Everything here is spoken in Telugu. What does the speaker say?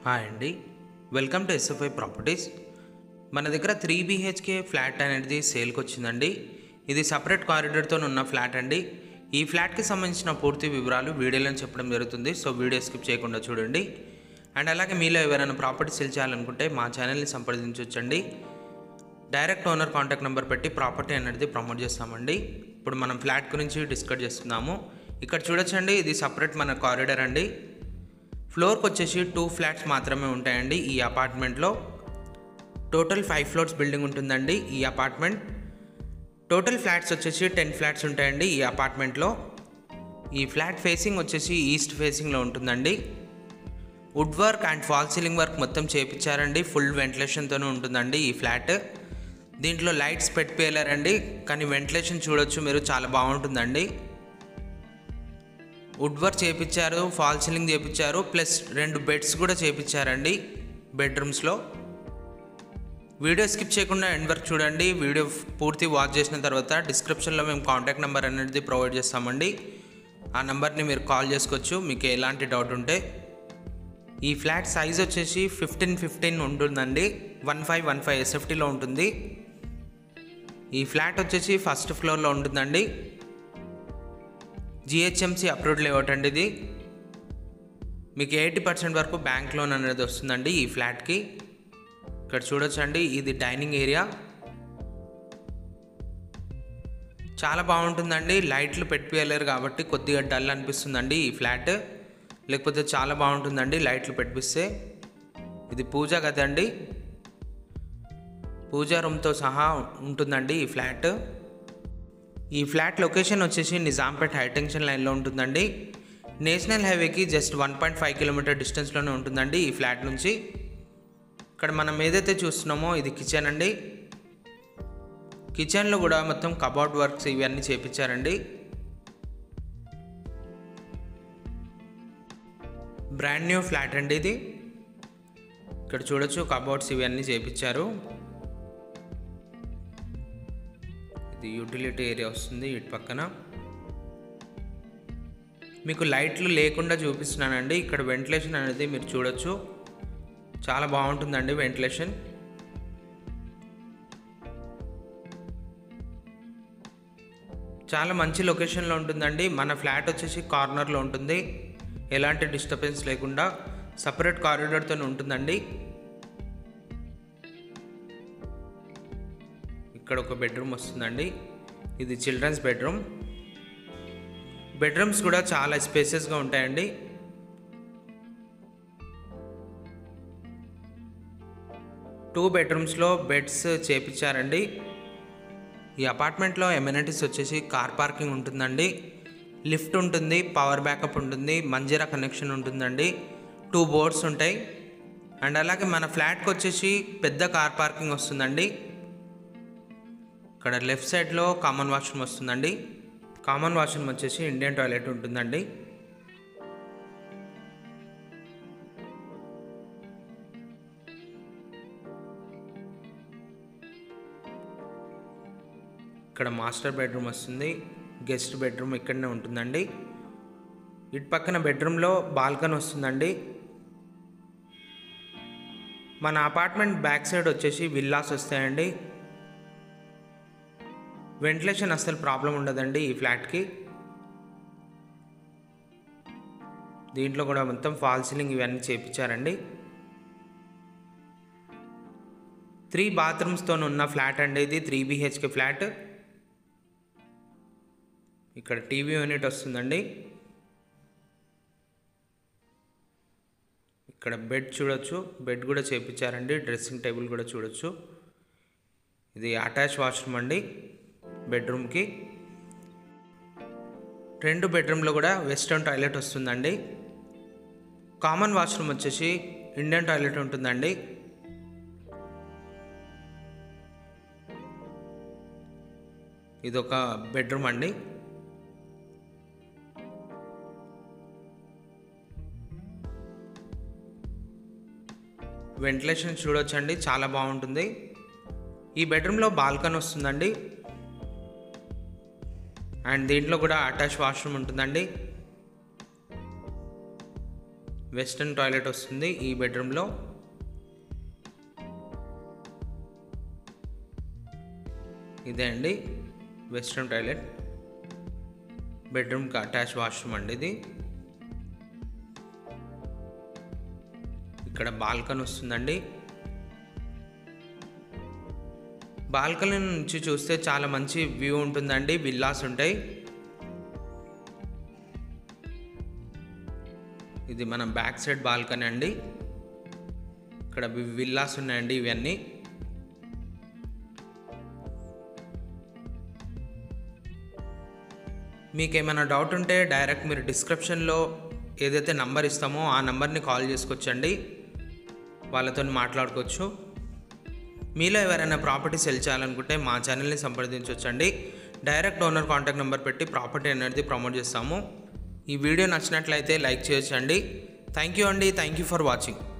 హాయ్ అండి వెల్కమ్ టు ఎస్ఎఫ్ఐ ప్రాపర్టీస్ మన దగ్గర త్రీ బీహెచ్కే ఫ్లాట్ అనేది సేల్కి వచ్చిందండి ఇది సపరేట్ కారిడార్తో ఉన్న ఫ్లాట్ అండి ఈ ఫ్లాట్కి సంబంధించిన పూర్తి వివరాలు వీడియోలో చెప్పడం జరుగుతుంది సో వీడియో స్కిప్ చేయకుండా చూడండి అండ్ అలాగే మీలో ఎవరైనా ప్రాపర్టీ సేల్ చేయాలనుకుంటే మా ఛానల్ని సంప్రదించవచ్చండి డైరెక్ట్ ఓనర్ కాంటాక్ట్ నెంబర్ పెట్టి ప్రాపర్టీ అనేది ప్రమోట్ చేస్తామండి ఇప్పుడు మనం ఫ్లాట్ గురించి డిస్కస్ చేస్తున్నాము ఇక్కడ చూడొచ్చండి ఇది సపరేట్ మన కారిడార్ అండి ఫ్లోర్కి వచ్చేసి టూ ఫ్లాట్స్ మాత్రమే ఉంటాయండి ఈ అపార్ట్మెంట్లో టోటల్ ఫైవ్ ఫ్లోర్స్ బిల్డింగ్ ఉంటుందండి ఈ అపార్ట్మెంట్ టోటల్ ఫ్లాట్స్ వచ్చేసి టెన్ ఫ్లాట్స్ ఉంటాయండి ఈ అపార్ట్మెంట్లో ఈ ఫ్లాట్ ఫేసింగ్ వచ్చేసి ఈస్ట్ ఫేసింగ్లో ఉంటుందండి wood work and fall ceiling work మొత్తం చేపించారండి ఫుల్ వెంటిలేషన్తోనే ఉంటుందండి ఈ ఫ్లాట్ దీంట్లో లైట్స్ పెట్టిపోయారండి కానీ వెంటిలేషన్ చూడొచ్చు మీరు చాలా బాగుంటుందండి వుడ్ వర్క్ చేపించారు ఫాల్ సీలింగ్ చేపించారు ప్లస్ రెండు బెడ్స్ కూడా చేపించారండి బెడ్రూమ్స్లో వీడియో స్కిప్ చేయకుండా ఎండ్ వరకు చూడండి వీడియో పూర్తి వాచ్ చేసిన తర్వాత డిస్క్రిప్షన్లో మేము కాంటాక్ట్ నెంబర్ అనేది ప్రొవైడ్ చేస్తామండి ఆ నెంబర్ని మీరు కాల్ చేసుకోవచ్చు మీకు ఎలాంటి డౌట్ ఉంటే ఈ ఫ్లాట్ సైజ్ వచ్చేసి ఫిఫ్టీన్ ఫిఫ్టీన్ ఉంటుందండి వన్ ఫైవ్ వన్ ఫైవ్ ఎస్ఎఫ్టీలో ఉంటుంది ఈ ఫ్లాట్ వచ్చేసి ఫస్ట్ ఫ్లోర్లో ఉంటుందండి జిహెచ్ఎంసీ అప్రూవ్డ్ లేఅవుట్ అండి ఇది మీకు ఎయిటీ పర్సెంట్ వరకు బ్యాంక్ లోన్ అనేది వస్తుందండి ఈ ఫ్లాట్కి ఇక్కడ చూడొచ్చండి ఇది డైనింగ్ ఏరియా చాలా బాగుంటుందండి లైట్లు పెట్టిపోయలేరు కాబట్టి కొద్దిగా డల్ అనిపిస్తుందండి ఈ ఫ్లాట్ లేకపోతే చాలా బాగుంటుందండి లైట్లు పెట్టిస్తే ఇది పూజా గది అండి పూజా రూమ్తో సహా ఉంటుందండి ఈ ఫ్లాట్ ఈ ఫ్లాట్ లొకేషన్ వచ్చేసి నిజాంపేట్ హైటెన్షన్ లైన్లో ఉంటుందండి నేషనల్ హైవేకి just one point five kilometre డిస్టెన్స్లోనే ఉంటుందండి ఈ ఫ్లాట్ నుంచి ఇక్కడ మనం ఏదైతే చూస్తున్నామో ఇది కిచెన్ అండి కిచెన్లో కూడా మొత్తం కబోర్డ్ వర్క్స్ ఇవన్నీ చేపించారండి బ్రాండ్ న్యూ ఫ్లాట్ అండి ఇది ఇక్కడ చూడొచ్చు కబోర్డ్స్ ఇవన్నీ చేపించారు ఇది యూటిలిటీ ఏరియా వస్తుంది ఇటు పక్కన మీకు లైట్లు లేకుండా చూపిస్తున్నానండి ఇక్కడ వెంటిలేషన్ అనేది మీరు చూడొచ్చు చాలా బాగుంటుందండి వెంటిలేషన్ చాలా మంచి లొకేషన్లో ఉంటుందండి మన ఫ్లాట్ వచ్చేసి కార్నర్లో ఉంటుంది ఎలాంటి డిస్టర్బెన్స్ లేకుండా సపరేట్ కారిడార్తో ఉంటుందండి ఇక్కడ ఒక బెడ్రూమ్ వస్తుందండి ఇది చిల్డ్రన్స్ బెడ్రూమ్ బెడ్రూమ్స్ కూడా చాలా స్పేసెస్గా ఉంటాయండి టూ బెడ్రూమ్స్లో బెడ్స్ చేపించారండి ఈ అపార్ట్మెంట్లో ఎమ్యూనిటీస్ వచ్చేసి కార్ పార్కింగ్ ఉంటుందండి లిఫ్ట్ ఉంటుంది పవర్ బ్యాకప్ ఉంటుంది మంజీరా కనెక్షన్ ఉంటుందండి టూ బోర్డ్స్ ఉంటాయి అండ్ అలాగే మన ఫ్లాట్కి వచ్చేసి పెద్ద కార్ పార్కింగ్ వస్తుందండి ఇక్కడ లెఫ్ట్ సైడ్లో కామన్ వాష్రూమ్ వస్తుందండి కామన్ వాష్రూమ్ వచ్చేసి ఇండియన్ టాయిలెట్ ఉంటుందండి ఇక్కడ మాస్టర్ బెడ్రూమ్ వస్తుంది గెస్ట్ బెడ్రూమ్ ఇక్కడనే ఉంటుందండి ఇటు పక్కన బెడ్రూమ్లో బాల్కన్ వస్తుందండి మన అపార్ట్మెంట్ బ్యాక్ సైడ్ వచ్చేసి విల్లాస్ వస్తాయండి వెంటిలేషన్ అస్సలు ప్రాబ్లం ఉండదండి ఈ ఫ్లాట్కి దీంట్లో కూడా మొత్తం ఫాల్ సీలింగ్ ఇవన్నీ చేపించారండి త్రీ బాత్రూమ్స్తో ఉన్న ఫ్లాట్ అండి ఇది త్రీ బీహెచ్కే ఫ్లాట్ ఇక్కడ టీవీ యూనిట్ వస్తుందండి ఇక్కడ బెడ్ చూడొచ్చు బెడ్ కూడా చేపించారండి డ్రెస్సింగ్ టేబుల్ కూడా చూడొచ్చు ఇది అటాచ్ వాష్రూమ్ అండి బెడ్రూమ్కి రెండు బెడ్రూమ్లో కూడా వెస్ట్రన్ టాయిలెట్ వస్తుందండి కామన్ వాష్రూమ్ వచ్చేసి ఇండియన్ టాయిలెట్ ఉంటుందండి ఇది ఒక బెడ్రూమ్ అండి వెంటిలేషన్ చూడొచ్చండి చాలా బాగుంటుంది ఈ బెడ్రూమ్లో బాల్కన్ వస్తుందండి అండ్ దీంట్లో కూడా అటాచ్ వాష్రూమ్ ఉంటుందండి వెస్ట్రన్ టాయిలెట్ వస్తుంది ఈ బెడ్రూమ్లో ఇదే అండి వెస్ట్రన్ టాయిలెట్ బెడ్రూమ్కి అటాచ్ వాష్రూమ్ అండి ఇది ఇక్కడ బాల్కనీ వస్తుందండి బాల్కనీ నుంచి చూస్తే చాలా మంచి వ్యూ ఉంటుందండి విల్లాస్ ఉంటాయి ఇది మన బ్యాక్ సైడ్ బాల్కనీ అండి ఇక్కడ వి- విల్లాస్ ఉన్నాయండి ఇవన్నీ మీకు ఏమైనా డౌట్ ఉంటే డైరెక్ట్ మీరు డిస్క్రిప్షన్లో ఏదైతే నంబర్ ఇస్తామో ఆ నంబర్ని కాల్ చేసుకొచ్చండి వాళ్ళతో మాట్లాడుకోవచ్చు మీలో ఎవరైనా ప్రాపర్టీ సెల్ చేయాలనుకుంటే మా ఛానల్ని సంప్రదించవచ్చండి డైరెక్ట్ ఓనర్ కాంటాక్ట్ నెంబర్ పెట్టి ప్రాపర్టీ అనేది ప్రమోట్ చేస్తాము ఈ వీడియో నచ్చినట్లయితే లైక్ చేయొచ్చండి థ్యాంక్ యూ అండి థ్యాంక్ యూ ఫర్ వాచింగ్